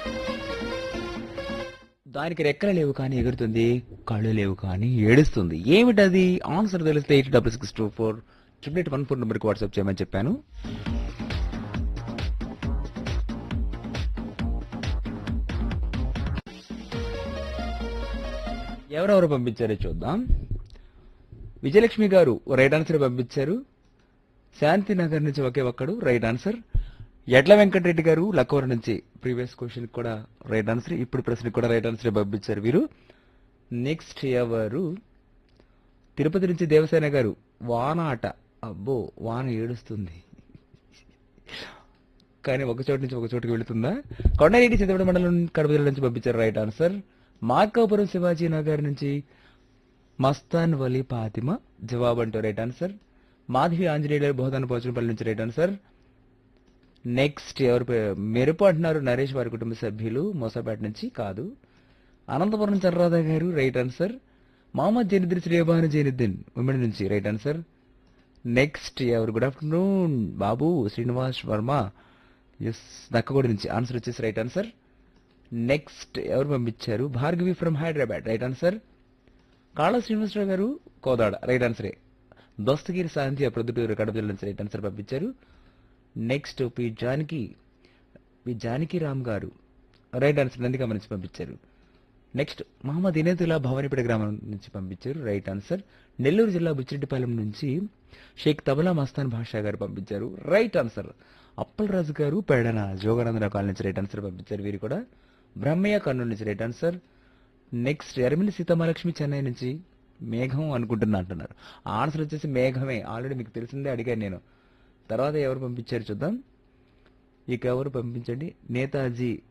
దానికి రెక్కలు లేవు కానీ ఎగురుతుంది కళ్ళు లేవు కానీ ఏడుస్తుంది ఏమిటది ఆన్సర్ తెలిస్తే eight double six two four triple eight one four నెంబర్కి వాట్సాప్ చేయమని చెప్పాను ఎవరెవరు పంపించారో చూద్దాం విజయలక్ష్మి గారు రైట్ ఆన్సర్ పంపించారు శాంతినగర్ నుంచి ఒకే ఒక్కడు రైట్ ఆన్సర్ ఎడ్ల వెంకటరెడ్డి గారు లక్కవరం నుంచి ప్రీవియస్ క్వశ్చన్ కూడా రైట్ ఆన్సర్ ఇప్పుడు ప్రశ్నకి కూడా రైట్ ఆన్సర్ పంపించారు వీరు నెక్స్ట్ ఎవరు తిరుపతి నుంచి దేవసేన గారు వాన ఆట అబ్బో వాన ఏడుస్తుంది కానీ ఒక చోటు నుంచి ఒక చోటుకి వెళుతుందా కొండారెడ్డి చిత్తపడి మండలం కడప జిల్లా నుంచి పంపించారు రైట్ ఆన్సర్ మార్కాపురం శివాజీ నగర్ నుంచి మస్తాన్ వలి ఫాతిమా జవాబు అంటూ రైట్ ఆన్సర్ మాధవి ఆంజనేయుల బోధన పోచనపల్లి నుంచి రైట్ ఆన్సర్ నెక్స్ట్ ఎవరు పే- మెరుపు అంటున్నారు నరేష్ వారి కుటుంబ సభ్యులు మోసాపేట నుంచి కాదు అనంతపురం చర్రాధా గారు రైట్ ఆన్సర్ మహమ్మద్ జనిద్దిన్ శ్రీబాను జైనుద్దీన్ ఉమ్మడి నుంచి రైట్ ఆన్సర్ నెక్స్ట్ ఎవరు good afternoon Babu Srinivas Varma S దక్కగూడి నుంచి ఆన్సర్ వచ్చేసి రైట్ ఆన్సర్ నెక్స్ట్ ఎవరు పంపించారు Bhargavi from Hyderabad right answer Kala Srinivasarao గారు కోదాడ రైట్ ఆన్సరే దోస్తగిరి సాంధ్య ప్రొద్దుటూరు కడప జిల్లా నుంచి రైట్ ఆన్సర్ పంపించారు next P Janaki P Janaki Ram గారు రైట్ ఆన్సర్ నందిగామ నుంచి పంపించారు నెక్స్ట్ మహమ్మద్ ఇనేతుల్లా భవానీపేట గ్రామం నుంచి పంపించారు రైట్ ఆన్సర్ నెల్లూరు జిల్లా బుచ్చిరెడ్డిపాలెం నుంచి షేక్ తబలా మస్తాన్ భాషా గారు పంపించారు రైట్ ఆన్సర్ అప్పలరాజు గారు పెడన జోగానందరావు కాలనీ నుంచి రైట్ ఆన్సర్ పంపించారు వీరు కూడా బ్రహ్మయ్య కర్నూలు నుంచి right answer next Ermili Seethamahalakshmi Chennai నుంచి మేఘం అనుకుంటున్నా అంటున్నారు ఆన్సర్ వచ్చేసి మేఘమే ఆల్రెడీ మీకు తెలిసిందే అడిగాను నేను తర్వాత ఎవరు పంపించారు చూద్దాం ఇక ఎవరు పంపించండి నేతాజీ